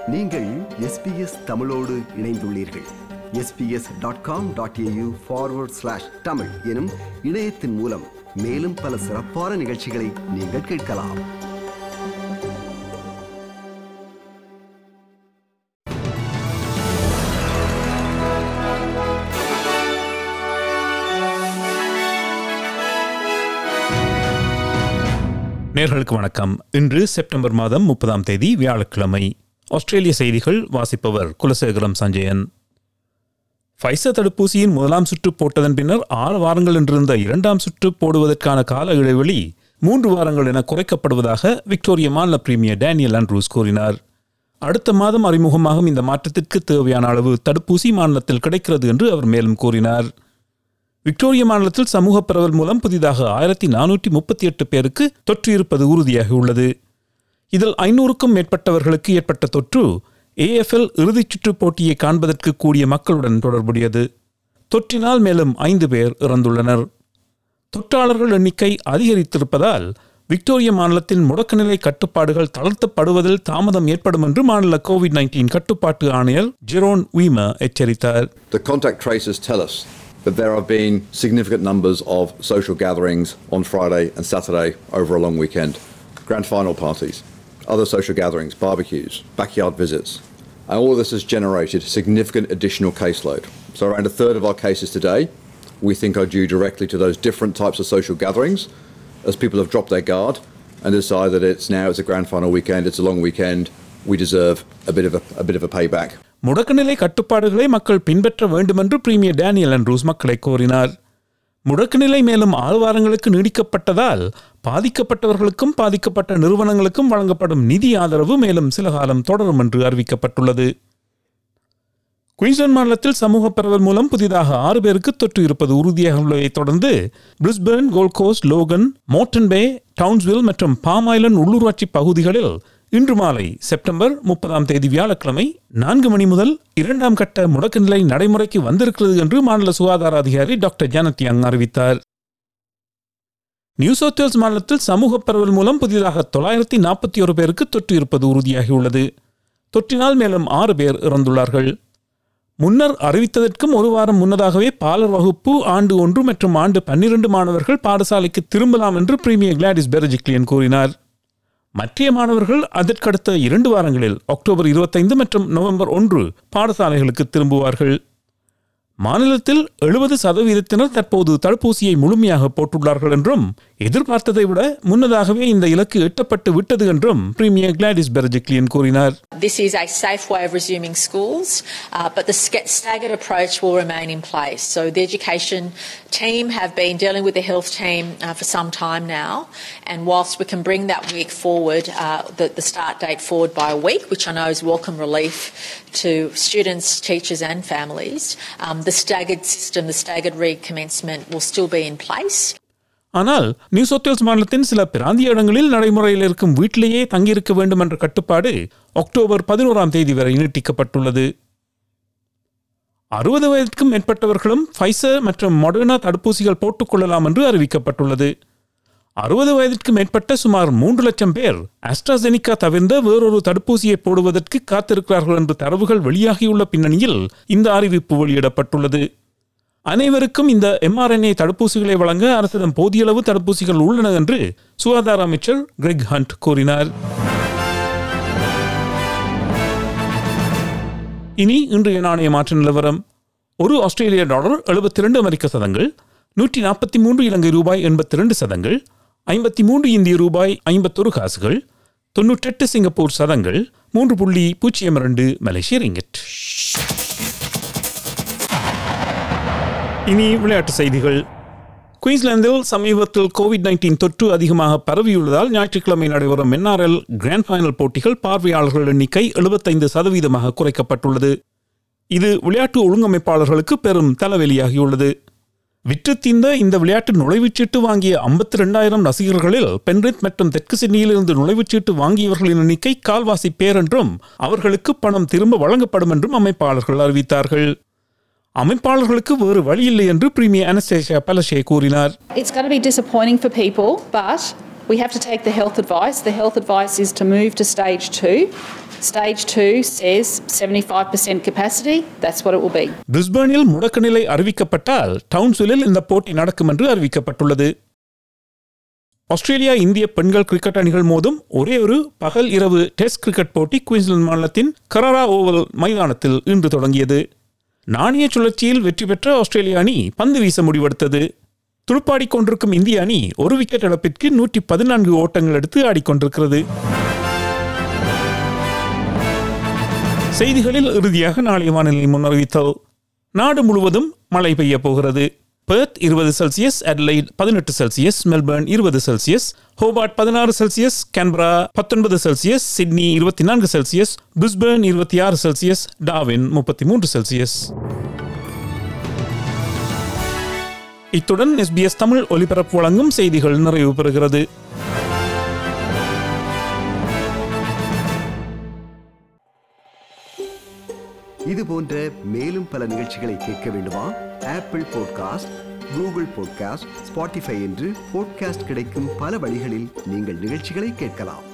நீங்கள் எஸ்பிஎஸ் தமிழோடு இணைந்துள்ளீர்கள் SBS dot com dot AU forward slash Tamil எனும் இணையத்தின் மூலம் மேலும் பல சிறப்பான நிகழ்ச்சிகளை நீங்கள் கேட்கலாம் நேர்களுக்கு வணக்கம் இன்று செப்டம்பர் மாதம் முப்பதாம் தேதி வியாழக்கிழமை ஆஸ்திரேலிய செய்திகள் வாசிப்பவர் குலசேகரம் சஞ்சயன் ஃபைசர் தடுப்பூசியின் முதலாம் சுற்று போட்டதன் பின்னர் ஆறு வாரங்கள் என்றிருந்த இரண்டாம் சுற்று போடுவதற்கான கால இடைவெளி மூன்று வாரங்கள் என குறைக்கப்படுவதாக விக்டோரிய மாநில பிரீமியர் டேனியல் ஆண்ட்ரூஸ் கூறினார் அடுத்த மாதம் அறிமுகமாகும் இந்த மாற்றத்திற்கு தேவையான அளவு தடுப்பூசி மாநிலத்தில் கிடைக்கிறது என்று அவர் மேலும் கூறினார் விக்டோரிய மாநிலத்தில் சமூக பரவல் மூலம் புதிதாக ஆயிரத்தி நானூற்றி முப்பத்தி எட்டு பேருக்கு தொற்று இருப்பது உறுதியாகி உள்ளது இதில் ஐநூறுக்கும் மேற்பட்டவர்களுக்கு ஏற்பட்ட தொற்று ஏஎஃப்எல் இறுதிச் சுற்று போட்டியை காண்பதற்கு கூடிய மக்களுடன் தொடர்புடையது தொற்றினால் மேலும் ஐந்து பேர் இறந்துள்ளனர் தொற்றாளர்கள் எண்ணிக்கை அதிகரித்திருப்பதால் விக்டோரிய மாநிலத்தின் முடக்கநிலை கட்டுப்பாடுகள் தளர்த்தப்படுவதில் தாமதம் ஏற்படும் என்று மாநில கோவிட் நைன்டீன் கட்டுப்பாட்டு ஆணையர் ஜெரோன் வீமர் எச்சரித்தார் The contact tracers tell us that there have been significant numbers of social gatherings on Friday and Saturday over a long weekend. Grand final parties, other social gatherings, barbecues, backyard visits. And all of this has generated significant additional caseload. So, around a third of our cases today we think are due directly to those different types of social gatherings as people have dropped their guard and decide that it's now it's a grand final weekend, it's a long weekend, we deserve a bit of a, a bit of a payback. முடக்கநிலை கட்டுப்பாடுகளை மக்கள் பின்பற்ற வேண்டுமென்று premier Daniel Andrews மக்களை கோரினார் முடக்குநிலை மேலும் ஆறு வாரங்களுக்கு நீடிக்கப்பட்டதால் பாதிக்கப்பட்டவர்களுக்கும் பாதிக்கப்பட்ட நிறுவனங்களுக்கும் வழங்கப்படும் நிதி ஆதரவு மேலும் சில காலம் தொடரும் என்று அறிவிக்கப்பட்டுள்ளது குயின்ஸ்லாந்து மாநிலத்தில் சமூக பரவல் மூலம் புதிதாக ஆறு பேருக்கு தொற்று இருப்பது உறுதியாக உள்ளதைத் தொடர்ந்து Brisbane Gold Coast Logan Moreton Bay Townsville மற்றும் பாம் ஐலண்ட் உள்ளூராட்சி பகுதிகளில் இன்று மாலை செப்டம்பர் முப்பதாம் தேதி வியாழக்கிழமை நான்கு மணி முதல் இரண்டாம் கட்ட முடக்க நிலை நடைமுறைக்கு வந்திருக்கிறது என்று மாநில சுகாதார அதிகாரி டாக்டர் ஜானட் யங் அறிவித்தார் நியூ சவுத் வேல்ஸ் மாநிலத்தில் சமூக பரவல் மூலம் புதிதாக தொள்ளாயிரத்தி நாற்பத்தி ஒரு பேருக்கு தொற்று இருப்பது உறுதியாகியுள்ளது தொற்றினால் மேலும் ஆறு பேர் இறந்துள்ளார்கள் முன்னர் அறிவித்ததற்கும் ஒரு வாரம் முன்னதாகவே பாலர் வகுப்பு ஆண்டு ஒன்று மற்றும் ஆண்டு பன்னிரண்டு மாணவர்கள் பாடசாலைக்கு திரும்பலாம் என்று பிரீமியர் கிளாடிஸ் பெரஜிக்லியன் கூறினார் மற்றைய மாணவர்கள் அதற்கடுத்த இரண்டு வாரங்களில் அக்டோபர் இருபத்தைந்து மற்றும் நவம்பர் ஒன்று பாடசாலைகளுக்கு திரும்புவார்கள் மாநிலத்தில் எழுபது சதவீதத்தினர் தற்போது தடுப்பூசியை முழுமையாக போட்டுள்ளார்கள் என்றும் எதிர்பார்த்ததை விட முன்னதாகவே இந்த இலக்கு எட்டப்பட்டு விட்டது என்றும் பிரீமியர் கிளாடிஸ் பெரஜிக்லியன் கூறினார் This is a safe way of resuming schools, uh, but the sca- staggered approach will remain in place. So the education team have been dealing with the health team uh, for some time now, and whilst we can bring that week forward, uh, the, the start date forward by a week, which I know is welcome relief to students, teachers, and families, um, the staggered system, the staggered recommencement will still be in place. ஆனால் New South Wales மாநிலத்தின் சில பிராந்திய இடங்களில் நடைமுறையில் இருக்கும் வீட்டிலேயே தங்கியிருக்க வேண்டும் என்ற கட்டுப்பாடு அக்டோபர் பதினோராம் தேதி வரை நீட்டிக்கப்பட்டுள்ளது அறுபது வயதுக்கும் மேற்பட்டவர்களும் ஃபைசர் மற்றும் மொடர்னா தடுப்பூசிகள் போட்டுக்கொள்ளலாம் என்று அறிவிக்கப்பட்டுள்ளது அறுபது வயதிற்கு மேற்பட்ட சுமார் மூன்று லட்சம் பேர் ஆஸ்ட்ராசெனிகா தவிர்ந்த வேறொரு தடுப்பூசியை போடுவதற்கு காத்திருக்கிறார்கள் என்று தரவுகள் வெளியாகியுள்ள பின்னணியில் இந்த அறிவிப்பு வெளியிடப்பட்டுள்ளது அனைவருக்கும் இந்த எம்ஆர்என்ஏ தடுப்பூசிகளை வழங்க அரசிடம் போதிய அளவு தடுப்பூசிகள் உள்ளன என்று சுகாதார அமைச்சர் கிரெக் ஹண்ட் கூறினார் இனி இன்றைய நாணய மாற்ற நிலவரம் ஒரு ஆஸ்திரேலிய டாலர் எழுபத்தி ரெண்டு அமெரிக்க சதங்கள் நூற்றி நாற்பத்தி மூன்று இலங்கை ரூபாய் எண்பத்தி ரெண்டு சதங்கள் ஐம்பத்தி மூன்று இந்திய ரூபாய் ஐம்பத்தொரு காசுகள் தொன்னூற்றெட்டு சிங்கப்பூர் சதங்கள் மூன்று புள்ளி பூஜ்ஜியம் இரண்டு மலேசிய ரிங்கெட் இனி விளையாட்டு செய்திகள் குயின்ஸ்லாந்தில் சமீபத்தில் கோவிட் நைன்டீன் தொற்று அதிகமாக பரவியுள்ளதால் ஞாயிற்றுக்கிழமை நடைபெறும் என்ஆர்எல் கிராண்ட் ஃபைனல் போட்டிகள் பார்வையாளர்கள் எண்ணிக்கை எழுபத்தைந்து சதவீதமாக குறைக்கப்பட்டுள்ளது இது விளையாட்டு ஒழுங்கமைப்பாளர்களுக்கு பெரும் தலைவலியாகியுள்ளது விற்று தீர்ந்த இந்த விளையாட்டு நுழைவுச்சீட்டு வாங்கிய ஐம்பத்தி ரெண்டாயிரம் ரசிகர்களில் பென்ரித் மற்றும் தெற்கு சிட்னியிலிருந்து நுழைவுச்சீட்டு வாங்கியவர்களின் எண்ணிக்கை கால்வாசி பேர் என்றும் அவர்களுக்கு பணம் திரும்ப வழங்கப்படும் என்றும் அமைப்பாளர்கள் அறிவித்தார்கள் அமைப்பாளர்களுக்கு வேறு வழியில்லை என்று பிரீமியர் அனஸ்டேஷியா பலஷே கூறினார் It's going to be disappointing for people, but we have to take the health advice. The health advice is to move to stage two. Stage two says 75% capacity. That's what it will be. பிரிஸ்பேனில் முடக்க நிலை அறிவிக்கப்பட்டால் டவுன்ஸ்வில்லில் இந்த போட்டி நடக்கும் என்று அறிவிக்கப்பட்டுள்ளது Australia இந்திய பெண்கள் cricket அணிகள் மோதும் ஒரே ஒரு பகல் இரவு டெஸ்ட் கிரிக்கெட் போட்டி குயின்ஸ்லாந்து மாநிலத்தின் கரரா ஓவல் மைதானத்தில் இன்று தொடங்கியது நாணய சுழற்சியில் வெற்றி பெற்ற ஆஸ்திரேலிய அணி பந்து வீச முடிவெடுத்தது துடுப்பாடிக் கொண்டிருக்கும் இந்திய அணி ஒரு விக்கெட் இழப்பிற்கு நூற்றி பதினான்கு ஓட்டங்கள் எடுத்து ஆடிக்கொண்டிருக்கிறது செய்திகளில் இறுதியாக நாளைய வானிலை முன்னறிவித்தல் நாடு முழுவதும் மழை பெய்ய போகிறது பெர்த் இருபது செல்சியஸ் அட்லைட் பதினெட்டு செல்சியஸ் மெல்பர்ன் இருபது செல்சியஸ் ஹோபார்ட் பதினாறு செல்சியஸ் கேன்பரா பத்தொன்பது செல்சியஸ் சிட்னி இருபத்தி நான்கு செல்சியஸ் பிரிஸ்பேர்ன் இருபத்தி ஆறு செல்சியஸ் டாவின் முப்பத்தி மூன்று செல்சியஸ் இத்துடன் எஸ்பிஎஸ் தமிழ் ஒலிபரப்பு வழங்கும் செய்திகள் நிறைவு பெறுகிறது இது போன்ற மேலும் பல நிகழ்ச்சிகளை கேட்க வேண்டுமா Apple podcast Google podcast Spotify என்று பாட்காஸ்ட் கிடைக்கும் பல வழிகளில் நீங்கள் நிகழ்ச்சிகளை கேட்கலாம்